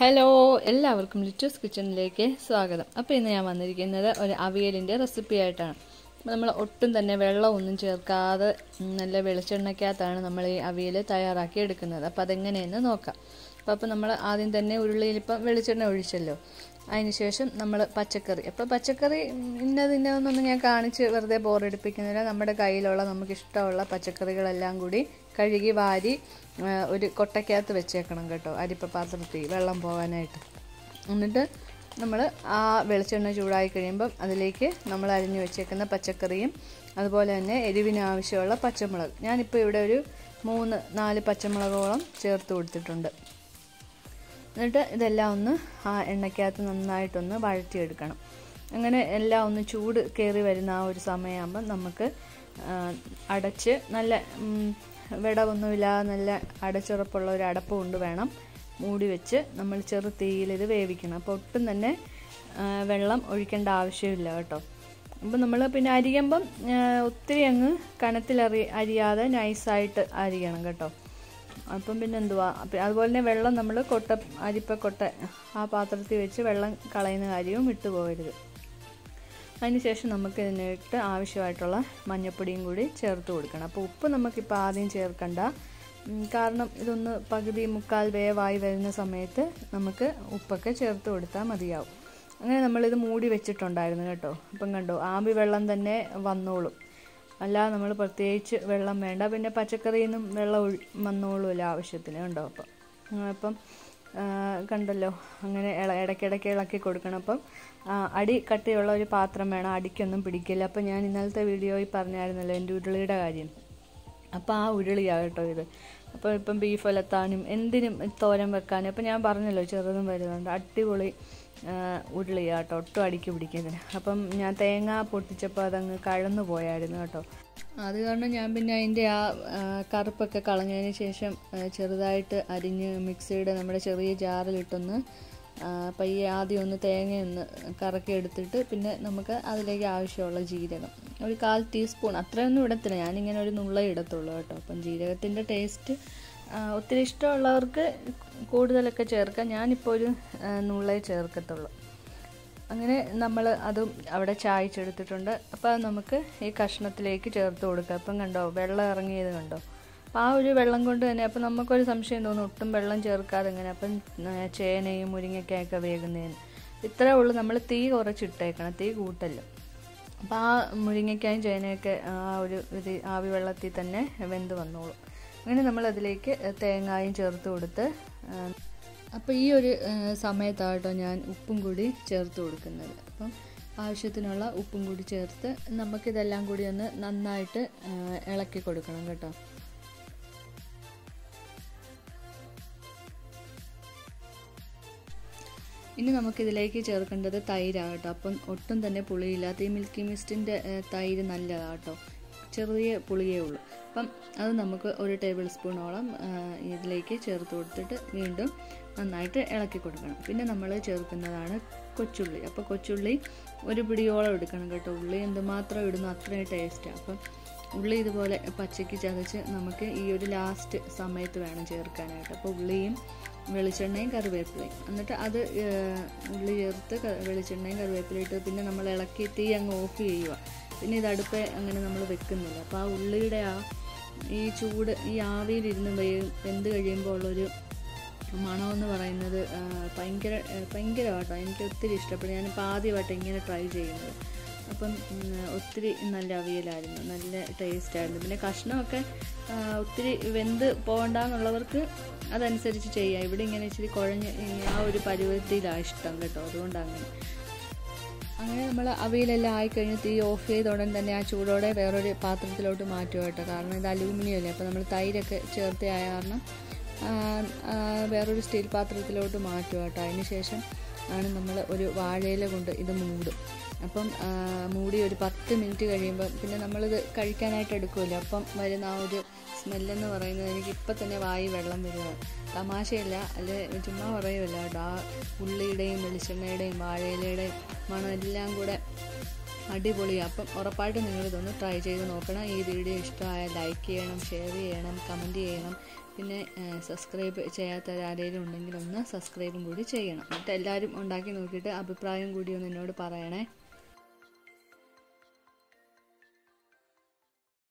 hello എല്ലാവർക്കും ലിറ്റൂസ് കിച്ചണിലേക്ക് സ്വാഗതം അപ്പോൾ ഇന്ന് ഞാൻ വന്നിരിക്കുന്നത് ഒരു അവിയലിൻ്റെ റെസിപ്പി ആയിട്ടാണ് അപ്പോൾ നമ്മൾ ഒട്ടും തന്നെ വെള്ളമൊന്നും ചേർക്കാതെ ഉം, നല്ല വെളിച്ചെണ്ണയ്ക്കകത്താണ് നമ്മൾ ഈ അവിയൽ തയ്യാറാക്കി എടുക്കുന്നത് അപ്പോൾ അതെങ്ങനെയെന്ന് നോക്കാം അപ്പോൾ അപ്പോൾ നമ്മൾ ആദ്യം തന്നെ ഉരുളിയിൽ ഇപ്പം വെളിച്ചെണ്ണ ഒഴിച്ചല്ലോ അതിനുശേഷം നമ്മൾ പച്ചക്കറി അപ്പോൾ പച്ചക്കറി ഉം, ഇന്നത് ഇന്നതെന്നൊന്നും ഞാൻ കാണിച്ച് വെറുതെ ബോറടിപ്പിക്കുന്നില്ല നമ്മുടെ കയ്യിലുള്ള നമുക്ക് ഇഷ്ടമുള്ള പച്ചക്കറികളെല്ലാം കൂടി കഴുകി വാരി ആ, ഒരു കൊട്ടയ്ക്കകത്ത് വെച്ചേക്കണം കേട്ടോ അരിപ്പ പാത്രത്തിൽ വെള്ളം പോകാനായിട്ട് എന്നിട്ട് നമ്മൾ ആ വെളിച്ചെണ്ണ ചൂടായി കഴിയുമ്പം അതിലേക്ക് നമ്മൾ അരിഞ്ഞു വെച്ചേക്കുന്ന പച്ചക്കറിയും അതുപോലെ തന്നെ എരിവിന് ആവശ്യമുള്ള പച്ചമുളക് ഞാനിപ്പോൾ ഇവിടെ ഒരു മൂന്ന് നാല് പച്ചമുളകോളം ചേർത്ത് കൊടുത്തിട്ടുണ്ട് എന്നിട്ട് ഇതെല്ലാം ഒന്ന് ആ എണ്ണയ്ക്കകത്ത് നന്നായിട്ടൊന്ന് വഴറ്റിയെടുക്കണം അങ്ങനെ എല്ലാം ഒന്ന് ചൂട് കയറി വരുന്ന ആ ഒരു സമയമാകുമ്പം നമുക്ക് ആ, അടച്ച് നല്ല ഉം, വിടവൊന്നുമില്ലാതെ നല്ല അടച്ചുറപ്പുള്ള ഒരു അടപ്പ് കൊണ്ട് വേണം മൂടി വെച്ച് നമ്മൾ ചെറു തീയിൽ ഇത് വേവിക്കണം അപ്പോൾ ഒട്ടും തന്നെ ആ, വെള്ളം ഒഴിക്കേണ്ട ആവശ്യമില്ല കേട്ടോ അപ്പം നമ്മൾ പിന്നെ അരിയുമ്പം ആ, ഒത്തിരി അങ്ങ് കനത്തിലറി അരിയാതെ നൈസായിട്ട് അരിയണം കേട്ടോ അപ്പം പിന്നെ എന്തുവാ അപ്പം അതുപോലെ തന്നെ വെള്ളം നമ്മൾ കൊട്ട അരിപ്പ കൊട്ട ആ പാത്രത്തിൽ വെച്ച് വെള്ളം കളയുന്ന കാര്യവും വിട്ടു പോകരുത് അതിനുശേഷം നമുക്ക് ഇതിനായിട്ട് ആവശ്യമായിട്ടുള്ള മഞ്ഞപ്പൊടിയും കൂടി ചേർത്ത് കൊടുക്കണം അപ്പോൾ ഉപ്പ് നമുക്കിപ്പോൾ ആദ്യം ചേർക്കണ്ട ഉം, കാരണം ഇതൊന്ന് പകുതി മുക്കാൽ വേവായി വരുന്ന സമയത്ത് നമുക്ക് ഉപ്പൊക്കെ ചേർത്ത് കൊടുത്താൽ മതിയാവും അങ്ങനെ നമ്മളിത് മൂടി വെച്ചിട്ടുണ്ടായിരുന്നു കേട്ടോ അപ്പം കണ്ടോ ആമ്പി വെള്ളം തന്നെ വന്നോളും അല്ലാതെ നമ്മൾ പ്രത്യേകിച്ച് വെള്ളം വേണ്ട പിന്നെ പച്ചക്കറിയിൽ നിന്നും വെള്ളം ഒഴി വന്നോളുമല്ലോ ആവശ്യത്തിന് കണ്ടോ അപ്പം ആ, അപ്പം ആ, കണ്ടല്ലോ അങ്ങനെ ഇള ഇടയ്ക്കിടയ്ക്ക് ഇളക്കി കൊടുക്കണം അപ്പം ആ, അടി കട്ടിയുള്ള ഒരു പാത്രം വേണം അടിക്കൊന്നും പിടിക്കില്ല അപ്പം ഞാൻ ഇന്നലത്തെ വീഡിയോയിൽ പറഞ്ഞായിരുന്നല്ലോ എൻ്റെ ഉരുളിയുടെ കാര്യം അപ്പോൾ ആ ഉരുളിയാണ് കേട്ടോ ഇത് അപ്പോൾ ഇപ്പം ബീഫ് ഒലത്താനും എന്തിനും തോരൻ വെക്കാനും അപ്പം ഞാൻ പറഞ്ഞല്ലോ ചെറുതും വരുന്നുണ്ട് അടിപൊളി ആ, ഉരുളിയാണ് കേട്ടോ ഒട്ടും അടിക്ക് പിടിക്കുന്നതിന് അപ്പം ഞാൻ തേങ്ങ പൊട്ടിച്ചപ്പോൾ അതങ്ങ് കഴന്നു പോയായിരുന്നു കേട്ടോ അത് കാരണം ഞാൻ പിന്നെ അതിൻ്റെ ആ ആ, കറുപ്പൊക്കെ കളഞ്ഞതിന് ശേഷം ആ, ചെറുതായിട്ട് അരിഞ്ഞ് മിക്സിയുടെ നമ്മുടെ ചെറിയ ജാറിലിട്ടൊന്ന് ആ, പയ്യെ ആദ്യം ഒന്ന് തേങ്ങയൊന്ന് കറക്കി എടുത്തിട്ട് പിന്നെ നമുക്ക് അതിലേക്ക് ആവശ്യമുള്ള ജീരകം ഒരു കാൽ ടീസ്പൂൺ അത്രയൊന്നും ഇടത്തില്ല ഞാനിങ്ങനെ ഒരു നുള്ള ഇടത്തുള്ളൂ കേട്ടോ അപ്പം ജീരകത്തിൻ്റെ ടേസ്റ്റ് ഒത്തിരി ഇഷ്ടമുള്ളവർക്ക് കൂടുതലൊക്കെ ചേർക്കാം ഞാനിപ്പോൾ ഒരു ആ, നുള്ളേ ചേർക്കത്തുള്ളൂ അങ്ങനെ നമ്മൾ അതും അവിടെ ചായച്ചെടുത്തിട്ടുണ്ട് അപ്പോൾ അത് നമുക്ക് ഈ കഷ്ണത്തിലേക്ക് ചേർത്ത് കൊടുക്കുക അപ്പം കണ്ടോ വെള്ളം ഇറങ്ങിയത് കണ്ടോ അപ്പോൾ ആ ഒരു വെള്ളം കൊണ്ട് തന്നെ അപ്പം നമുക്കൊരു സംശയം തോന്നും ഒട്ടും വെള്ളം ചേർക്കാതെ ഇങ്ങനെ അപ്പം ആ, ചേനയും മുരിങ്ങയ്ക്കായൊക്കെ വേകുന്നതിന് ഇത്രേ ഉള്ളൂ നമ്മൾ തീ കുറച്ചിട്ടേക്കണം തീ കൂട്ടല്ലോ അപ്പോൾ ആ മുരിങ്ങയ്ക്കായും ചേനയൊക്കെ ആ ഒരു ഇത് ആവി വെള്ളത്തിൽ തന്നെ വെന്ത് വന്നോളും അങ്ങനെ നമ്മൾ അതിലേക്ക് തേങ്ങായും ചേർത്ത് കൊടുത്ത് ആ, അപ്പോൾ ഈ ഒരു സമയത്താട്ടോ ഞാൻ ഉപ്പും കൂടി ചേർത്ത് കൊടുക്കുന്നത് അപ്പം ആവശ്യത്തിനുള്ള ഉപ്പും കൂടി ചേർത്ത് നമുക്കിതെല്ലാം കൂടി ഒന്ന് നന്നായിട്ട് ആ, ഇളക്കി കൊടുക്കണം കേട്ടോ ഇനി നമുക്കിതിലേക്ക് ചേർക്കേണ്ടത് തൈരാണ് കേട്ടോ അപ്പം ഒട്ടും തന്നെ പുളിയില്ലാത്ത ഈ മിൽക്കി മിസ്റ്റിൻ്റെ തൈര് നല്ലതാണ് കേട്ടോ ചെറിയ പുളിയേ ഉള്ളൂ അപ്പം അത് നമുക്ക് ഒരു ടേബിൾ സ്പൂണോളം ആ, ഇതിലേക്ക് ചേർത്ത് കൊടുത്തിട്ട് വീണ്ടും നന്നായിട്ട് ഇളക്കി കൊടുക്കണം പിന്നെ നമ്മൾ ചേർക്കുന്നതാണ് കൊച്ചുള്ളി അപ്പോൾ കൊച്ചുള്ളി ഒരു പിടിയോളം എടുക്കണം കേട്ടോ ഉള്ളി എന്തുമാത്രം ഇടുന്നു അത്രയും ടേസ്റ്റാണ് അപ്പം ഉള്ളി ഇതുപോലെ പച്ചയ്ക്ക് ചതച്ച് നമുക്ക് ഈ ഒരു ലാസ്റ്റ് സമയത്ത് വേണം ചേർക്കാനായിട്ട് അപ്പോൾ ഉള്ളിയും വെളിച്ചെണ്ണയും കറിവേപ്പിലയും എന്നിട്ട് അത് ഏഹ്, ഉള്ളി ചേർത്ത് ക- വെളിച്ചെണ്ണയും കറിവേപ്പിലയും ഇട്ട് പിന്നെ നമ്മൾ ഇളക്കി തീ അങ്ങ് ഓഫ് ചെയ്യുക പിന്നെ ഇത് അടുപ്പ് അങ്ങനെ നമ്മൾ വെക്കുന്നില്ല അപ്പോൾ ആ ഉള്ളിയുടെ ആ ഈ ചൂട് ഈ ആവിയിലിരുന്ന് വേ- വെന്ത് കഴിയുമ്പോൾ ഉള്ളൊരു മണമെന്ന് പറയുന്നത് ആ, ഭയങ്കര ആ, ഭയങ്കരമാട്ടോ എനിക്ക് ഒത്തിരി ഇഷ്ടപ്പെട്ടു ഞാനിപ്പോൾ ആദ്യമായിട്ട് ഇങ്ങനെ ട്രൈ ചെയ്യുന്നത് അപ്പം ഉം, ഒത്തിരി നല്ല അവിയലായിരുന്നു നല്ല ടേസ്റ്റ് ആയിരുന്നു പിന്നെ കഷ്ണമൊക്കെ ആ, ഒത്തിരി വെന്ത് പോകണ്ടെന്നുള്ളവർക്ക് അതനുസരിച്ച് ചെയ്യാം ഇവിടെ ഇങ്ങനെ ഇച്ചിരി കുഴഞ്ഞ് ഈ ആ ഒരു പരുവത്തിലാണ് ഇഷ്ടം കേട്ടോ അതുകൊണ്ട് അങ്ങനെ അങ്ങനെ നമ്മൾ അവയിലെല്ലാം ആയിക്കഴിഞ്ഞ് തീ ഓഫ് ചെയ്ത ഉടൻ തന്നെ ആ ചൂടോടെ വേറൊരു പാത്രത്തിലോട്ട് മാറ്റുക കേട്ടോ കാരണം ഇത് അലൂമിനിയം അല്ലേ അപ്പോൾ നമ്മൾ തൈരൊക്കെ ചേർത്ത ആയ കാരണം ആ, ആ, വേറൊരു സ്റ്റീൽ പാത്രത്തിലോട്ട് മാറ്റുക കേട്ടോ അതിന് ശേഷം ആണ് നമ്മൾ ഒരു വാഴയില കൊണ്ട് ഇത് മൂടും അപ്പം ആ, മൂടി ഒരു പത്ത് മിനിറ്റ് കഴിയുമ്പം പിന്നെ നമ്മളിത് കഴിക്കാനായിട്ട് എടുക്കുമല്ലോ അപ്പം വരുന്ന ആ ഒരു സ്മെല്ലെന്ന് പറയുന്നത് എനിക്ക് ഇപ്പം തന്നെ വായി വെള്ളം വരിക തമാശയില്ല അല്ലെ ചുമ്മാ പറയുമല്ല കേട്ടോ ആ ഉള്ളിയുടെയും വെളിച്ചെണ്ണയുടെയും വാഴയിലയുടെയും മണം എല്ലാം കൂടെ അടിപൊളിയാണ് അപ്പം ഉറപ്പായിട്ടും നിങ്ങളിതൊന്ന് ട്രൈ ചെയ്ത് നോക്കണം ഈ വീഡിയോ ഇഷ്ടമായ ലൈക്ക് ചെയ്യണം ഷെയർ ചെയ്യണം കമൻറ്റ് ചെയ്യണം പിന്നെ സബ്സ്ക്രൈബ് ചെയ്യാത്ത ആരെങ്കിലും ഉണ്ടെങ്കിൽ ഒന്ന് സബ്സ്ക്രൈബും കൂടി ചെയ്യണം എന്നിട്ട് എല്ലാവരും ഉണ്ടാക്കി നോക്കിയിട്ട് അഭിപ്രായം കൂടി ഒന്ന് എന്നോട് പറയണേ